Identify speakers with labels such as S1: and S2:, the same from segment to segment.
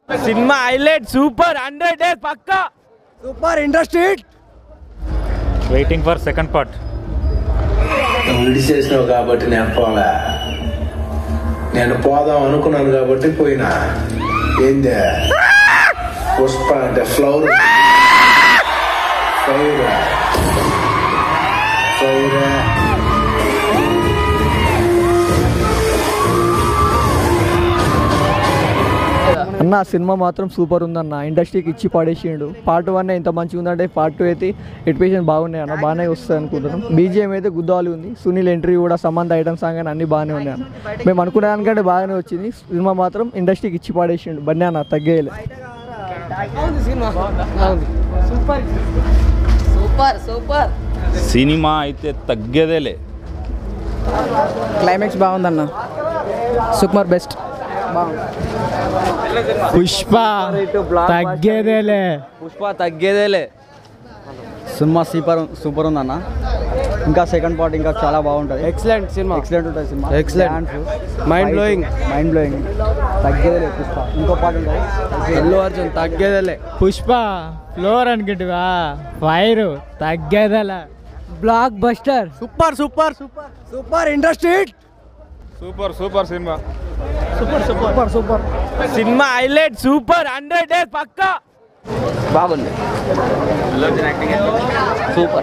S1: Cinema highlight super hundred days పక్కా
S2: super industry
S3: waiting for second part
S4: విడిచేసినావు కాబట్టి నేను పోలే నేను పోదాం అనుకున్నాను కాబట్టి పోయినా ఏందే పుష్ప అంటే ఫ్లవర్ ఫైర్ ఫైర్
S2: అన్న సినిమా మాత్రం సూపర్ ఉందన్న ఇండస్ట్రీకి ఇచ్చి పడేసిండు పార్ట్ వన్ ఇంత మంచిగా ఉందంటే పార్ట్ టూ అయితే ఎడ్యుకేషన్ బాగున్నాయి అన్న బాగానే వస్తుంది అనుకుంటున్నాం బీజిఎం అయితే గుద్దాలి ఉంది సునీల్ ఎంట్రీ కూడా సంబంధ ఐటమ్ సాంగ్ అని అన్ని బాగానే ఉన్నాయి అన్న మేము అనుకునే దానికంటే బాగానే వచ్చింది సినిమా మాత్రం ఇండస్ట్రీకి ఇచ్చి పడేసిండు బన్నీ అన్న తగ్గేయలే
S5: సూపర్ సూపర్
S6: సినిమా అయితే తగ్గేదేలే
S2: క్లైమాక్స్ బాగుందన్న సుకుమార్ బెస్ట్
S1: పుష్ప తగ్గేదేలే
S2: పుష్ప తగ్గేదేలే సినిమా సూపర్ సూపర్ ఉందన్న ఇంకా సెకండ్ పార్ట్ ఇంకా చాలా బాగుంటుంది
S1: ఎక్సలెంట్ సినిమా
S2: ఎక్సలెంట్ ఉంటుంది cinema
S1: Excellent. Mind blowing
S2: mind blowing తగ్గేదేలే పుష్ప ఇంకో పార్ట్ ఉంటుంది
S1: అల్లు అర్జున్ తగ్గేదేలే పుష్ప ఫ్లోర్ అనుకుంటువా ఫైర్ తగ్గేదేలే blockbuster super super super
S2: super industry
S3: super super cinema
S2: super super
S1: cinema highlight super hundred days పక్కా
S5: బాగుంది సూపర్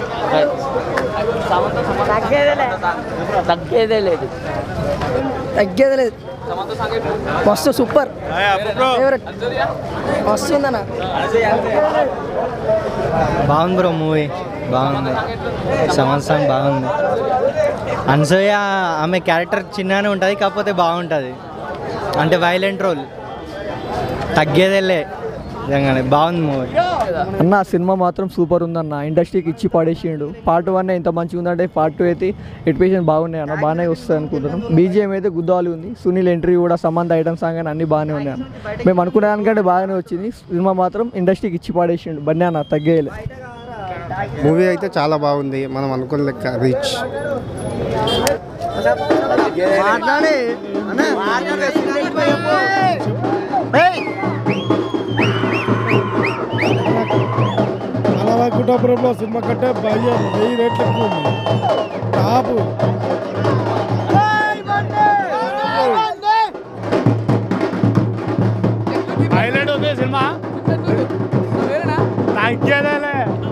S5: తగ్గేదే లేదు
S2: తగ్గేదేలేదు మస్తు సూపర్ ఫేవరెట్ మస్తు ఉందన్న
S7: బాగుంది బ్రో మూవీ బాగుంది సమంత సాంగ్ బాగుంది అనసూయ ఆమె క్యారెక్టర్ చిన్నగానే ఉంటుంది కాకపోతే బాగుంటుంది అంటే వైలెంట్ రోల్ తగ్గేదేలే నిజంగానే బాగుంది మూవీ
S2: అన్న సినిమా మాత్రం సూపర్ ఉందన్న ఇండస్ట్రీకి ఇచ్చి పడేసిండు పార్ట్ వన్ ఇంత మంచిగా ఉందంటే పార్ట్ టూ అయితే ఎడ్యుకేషన్ బాగున్నాయి అన్న బాగానే వస్తుంది అనుకుంటున్నాం బీజిఎం అయితే గుద్దాలి ఉంది సునీల్ ఎంట్రీ కూడా సంబంధ ఐటమ్ సాంగ్ అని అన్ని బాగానే ఉన్నాయి అన్న మేము అనుకునే దానికంటే బాగానే వచ్చింది సినిమా మాత్రం ఇండస్ట్రీకి ఇచ్చి పడేసిండు బన్నీ అన్న తగ్గేయలే
S8: మూవీ అయితే చాలా బాగుంది మనం అనుకున్న లెక్క రీచ్
S9: అలా కుటాపురంలో సినిమా కంటే భయ వెయ్యి రేట్లు ఎక్కువ ఉంది టాపు
S3: హైలైట్ ఉంది సినిమా తగ్గేదేలే